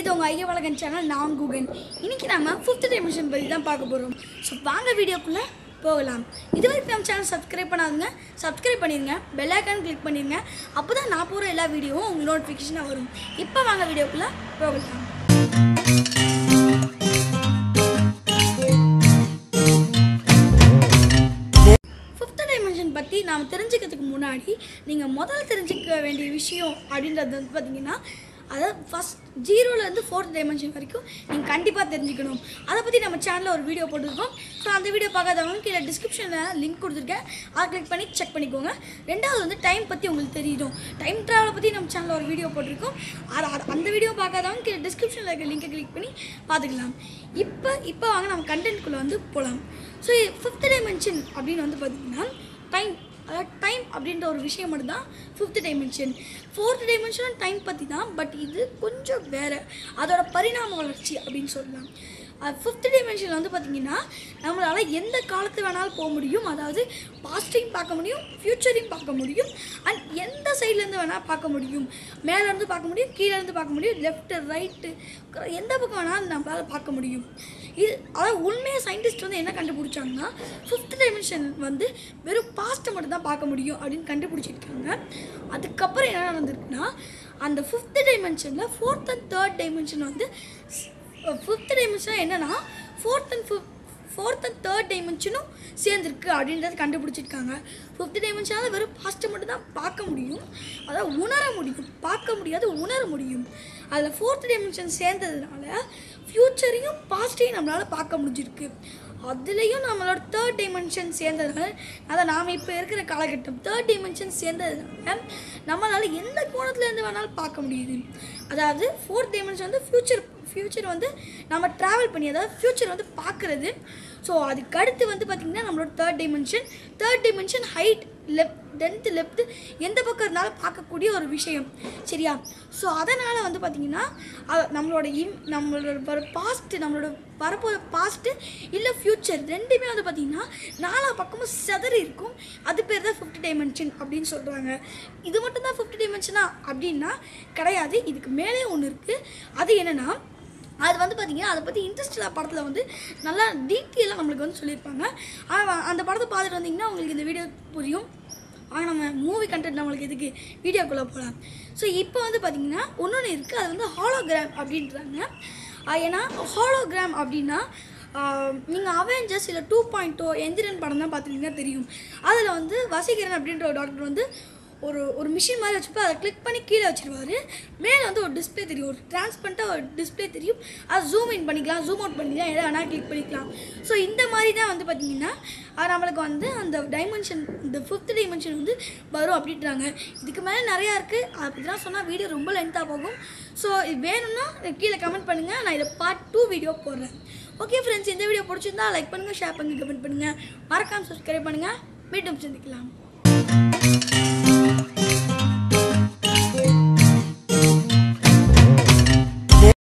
இது உங்கள் ஐயவழகன் சேனல் நான் குகன் இன்னைக்கு நாம ஃபிஃப்த் டைமென்ஷன் பற்றி தான் பார்க்க போகிறோம் ஸோ வாங்க வீடியோக்குள்ளே போகலாம் இது வரைக்கும் நம்ம சேனல் சப்ஸ்கிரைப் பண்ணாதுங்க சப்ஸ்கிரைப் பண்ணிடுங்க பெல் ஐக்கான் கிளிக் பண்ணிடுங்க அப்போ தான் நான் போகிற எல்லா வீடியோவும் உங்களுக்கு நோட்டிஃபிகேஷனாக வரும் இப்போ வாங்க வீடியோக்குள்ளே போகலாம் ஃபிஃப்த் டைமென்ஷன் பற்றி நாம் தெரிஞ்சுக்கிறதுக்கு முன்னாடி நீங்கள் முதல்ல தெரிஞ்சுக்க வேண்டிய விஷயம் அப்படின்றது வந்து பார்த்தீங்கன்னா அதாவது ஃபஸ்ட் ஜீரோலேருந்து ஃபோர்த் டைமென்ஷன் வரைக்கும் நீங்கள் கண்டிப்பாக தெரிஞ்சுக்கணும் அதை பற்றி நம்ம சேனலில் ஒரு வீடியோ போட்டிருக்கோம் ஸோ அந்த வீடியோ பார்க்காதவங்க கீழே டிஸ்கிரிப்ஷனில் லிங்க் கொடுத்துருக்கேன் அதை கிளிக் பண்ணி செக் பண்ணிக்கோங்க ரெண்டாவது வந்து டைம் பற்றி உங்களுக்கு தெரியும் டைம் ட்ராவலை பற்றி நம்ம சேனலில் ஒரு வீடியோ போட்டிருக்கோம் அது அது- அந்த வீடியோ பார்க்காதவங்க கீழே டிஸ்கிரிப்ஷனில் இருக்க லிங்கை கிளிக் பண்ணி பார்த்துக்கலாம் இப்போ இப்போ வாங்க நம்ம கண்டென்ட்குள்ளே வந்து போகலாம் ஸோ ஃபிஃப்த் டைமென்ஷன் அப்படின்னு வந்து பார்த்தீங்கன்னா டைம் அதாவது டைம் அப்படின்ற ஒரு விஷயம் மட்டும்தான் ஃபிஃப்த் டைமென்ஷன் ஃபோர்த் டைமென்ஷனும் டைம் பற்றி தான் பட் இது கொஞ்சம் வேறு அதோட பரிணாம வளர்ச்சி அப்படின்னு சொல்லலாம் ஃபிஃப்த் டைமென்ஷனில் வந்து பார்த்திங்கன்னா நம்மளால் எந்த காலத்து வேணாலும் போக முடியும் அதாவது பாஸ்டையும் பார்க்க முடியும் ஃப்யூச்சரையும் பார்க்க முடியும் அண்ட் எந்த சைட்லேருந்து வேணால் பார்க்க முடியும் மேலேருந்து பார்க்க முடியும் கீழேருந்து பார்க்க முடியும் லெஃப்ட்டு ரைட்டு எந்த பக்கம் வேணாலும் நம்மளால் பார்க்க முடியும் இது அதாவது உண்மையாக சயின்டிஸ்ட் வந்து என்ன கண்டுபிடிச்சாங்கன்னா ஃபிஃப்த் டைமென்ஷன் வந்து வெறும் பாஸ்ட்டை மட்டும் தான் பார்க்க முடியும் அப்படின்னு கண்டுபிடிச்சிருக்காங்க அதுக்கப்புறம் என்ன நடந்திருக்குன்னா அந்த ஃபிஃப்த் டைமென்ஷனில் ஃபோர்த் அண்ட் தேர்ட் டைமென்ஷன் வந்து ஃபிஃப்த் டைமென்ஷன் என்னன்னா fourth and fifth fourth and third டைமென்ஷனும் சேர்ந்துருக்கு அப்படின்றத கண்டுபிடிச்சிருக்காங்க ஃபிஃப்த் டைமென்ஷனால் வெறும் பாஸ்ட்டை மட்டும் தான் பார்க்க முடியும் அதாவது உணர முடியும் பார்க்க முடியாது உணர முடியும் அதில் ஃபோர்த் டைமென்ஷன் சேர்ந்ததுனால ஃப்யூச்சரையும் பாஸ்ட்டையும் நம்மளால் பார்க்க முடிஞ்சிருக்கு அதுலேயும் நம்மளோட தேர்ட் டைமென்ஷன் சேர்ந்ததுனால அதான் நாம் இப்போ இருக்கிற காலகட்டம் தேர்ட் டைமென்ஷன் சேர்ந்ததுனால நம்மளால் எந்த கோணத்துலேருந்து வேணாலும் பார்க்க முடியுது அதாவது ஃபோர்த் டைமென்ஷன் வந்து ஃப்யூச்சர் ஃப்யூச்சர் வந்து நம்ம ட்ராவல் பண்ணி அதாவது ஃப்யூச்சர் வந்து பார்க்குறது ஸோ அதுக்கு அடுத்து வந்து பார்த்திங்கன்னா நம்மளோட third dimension third dimension height left depth left எந்த பக்கம் இருந்தாலும் பார்க்கக்கூடிய ஒரு விஷயம் சரியா ஸோ அதனால் வந்து பார்த்திங்கன்னா அ- நம்மளோட இம் நம்மளோட வர பாஸ்ட் நம்மளோட வரப்போகிற பாஸ்ட்டு இல்லை ஃப்யூச்சர் ரெண்டுமே வந்து பார்த்திங்கன்னா நாலா பக்கமும் செதறி இருக்கும் அது பேர் தான் ஃபிஃப்டி டைமென்ஷன் அப்படின்னு சொல்கிறாங்க இது மட்டும் தான் ஃபிஃப்டி டைமென்ஷனா அப்படின்னா கிடையாது இதுக்கு மேலே ஒன்று இருக்குது அது என்னென்னா அது வந்து பார்த்தீங்கன்னா அதை பற்றி இன்ட்ரெஸ்டா படத்தில் வந்து நல்லா டீட்டெயிலாக நம்மளுக்கு வந்து சொல்லியிருப்பாங்க ஆனால் அந்த படத்தை பார்த்துட்டு வந்தீங்கன்னா உங்களுக்கு இந்த வீடியோ புரியும் ஆனால் நம்ம மூவி கண்டென்ட் நம்மளுக்கு எதுக்கு வீடியோக்குள்ளே போகலாம் ஸோ இப்போ வந்து பார்த்தீங்கன்னா ஒன்று இருக்குது அது வந்து ஹாலோகிராம் அப்படின்றாங்க ஆஹ் ஏன்னா ஹாலோகிராம் அப்படின்னா நீங்கள் அவெஞ்சர்ஸ் இல்லை டூ பாயிண்ட் டூ எந்திரன் படம் தான் பார்த்துருந்தீங்கன்னா தெரியும் அதில் வந்து வசீகரன் அப்படின்ற ஒரு டாக்டர் வந்து ஒரு ஒரு மிஷின் மாதிரி வச்சுப்போ அதை கிளிக் பண்ணி கீழே வச்சிருவாரு மேலே வந்து ஒரு டிஸ்ப்ளே தெரியும் ஒரு டிரான்ஸ்பரண்ட்டாக ஒரு டிஸ்ப்ளே தெரியும் அது ஜூம் இன் பண்ணிக்கலாம் ஜூம் அவுட் பண்ணிக்கலாம் எதை வேணால் கிளிக் பண்ணிக்கலாம் ஸோ இந்த மாதிரி தான் வந்து பார்த்திங்கன்னா அஹ் நம்மளுக்கு வந்து அந்த டைமென்ஷன் இந்த ஃபிஃப்த் டைமென்ஷன் வந்து வரும் அப்படின்றாங்க இதுக்கு மேலே நிறையா இருக்குது அப்படிலாம் சொன்னால் வீடியோ ரொம்ப லென்த்தாக போகும் ஸோ இது வேணும்னா கீழே கமெண்ட் பண்ணுங்கள் நான் இதை பார்ட் டூ வீடியோ போடுறேன் ஓகே ஃப்ரெண்ட்ஸ் இந்த வீடியோ பிடிச்சிருந்தா லைக் பண்ணுங்கள் ஷேர் பண்ணுங்கள் கமெண்ட் பண்ணுங்கள் மறக்காமல் சப்ஸ்கிரைப் பண்ணுங்கள் மீண்டும் சந்திக்கலாம்